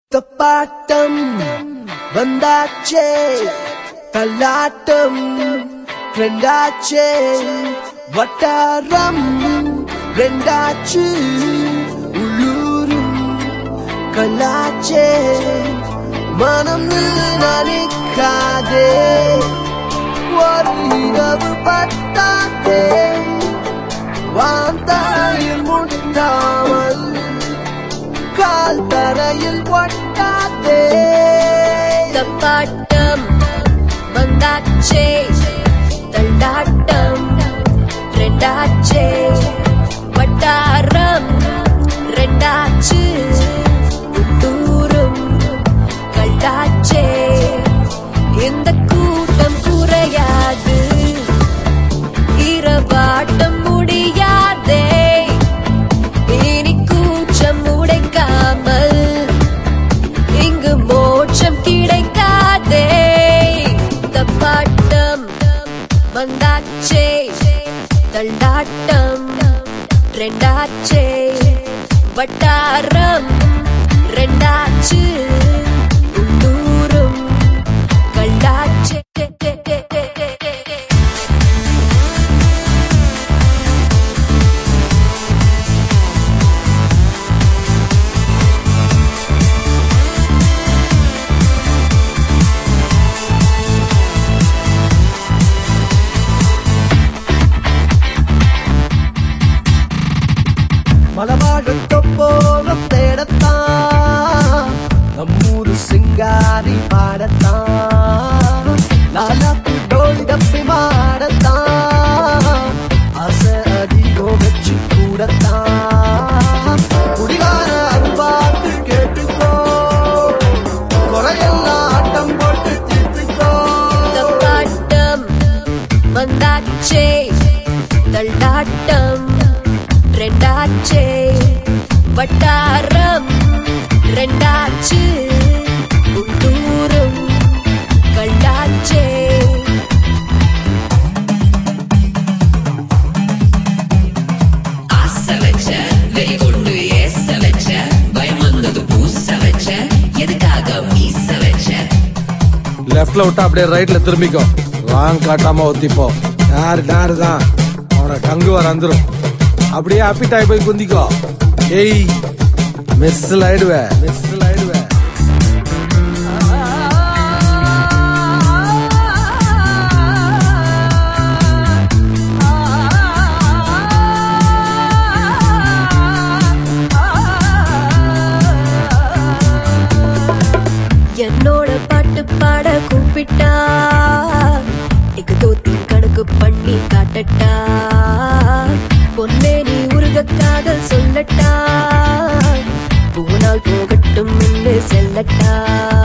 தப்பாட்டம் வந்தாச்சே தள்ளாட்டம் ரெண்டாச்சே வட்டாரம் ரெண்டாச்சு உள்ளூரும் கல்லாச்சே மனம் நினைக்காதே ஒரு இரவு பட்டாதே வாந்தாயில் முட்டாமல் கால் தரையில் ஒட்டாதே தப்பாட்டம் வந்தாச்சே தள்ளாட்டம் ரெண்டாச்சே வட்டாரம் ரெண்டாச்சு உள்ளூரும் கண்டாச்சே இந்த கூட்டம் குறையாது இரவாட்டம் முடியாதே இனி கூச்சம் உடைக்காமல் இங்கு மோட்சம் கிடைக்காதே தப்பாட்டம் வந்தாச்சே தள்ளாட்டம் ரெண்டாச்சே வட்டாரம் ரெண்டாச்சு உள்ளூரும் கண்டாச்சே மலவாழத்தோ போல தேடத்தான் நம்மூரு சிங்காரி பாடத்தான் லாலாத்து டோல் டப்பி மாடத்தான் ஆசை அதிகம் வச்சு கூடத்தான் குடிகார அரும்பாத்து கேட்டுக்கோ குறையெல்லாம் ஆட்டம் போட்டு தீர்த்துக்கோ தப்பாட்டம் வந்தாச்சே தள்ளாட்டம் ரெண்டாச்சே வட்டாரம் ரெண்டாச்சு உள்ளூரும் கண்டாச்சே ஆசை வச்ச வெறி கொண்டு ஏச வச்ச பயம் வந்தது பூச வச்ச எதுக்காக மீச வச்ச லெஃப்ட்ல விட்டா அப்படியே ரைட்ல திரும்பிக்கோ ராங் காட்டாம ஒத்திப்போ யாரு டாரு தான் அவனை டங்கு வர வந்துரும் அப்படியே அப்பிட்டாய் போய் குந்திக்கோ ஏய் மெஸ்ஸில் ஆயிடுவே மெஸ்ஸில் ஆயிடுவே என்னோட பாட்டு பாட கூப்பிட்டா இக்கு தோத்தி கணக்கு பண்ணி காட்டட்டா பொன்னே நீ உருக காதல் சொல்லட்டா போனால் போகட்டும் என்று செல்லட்டா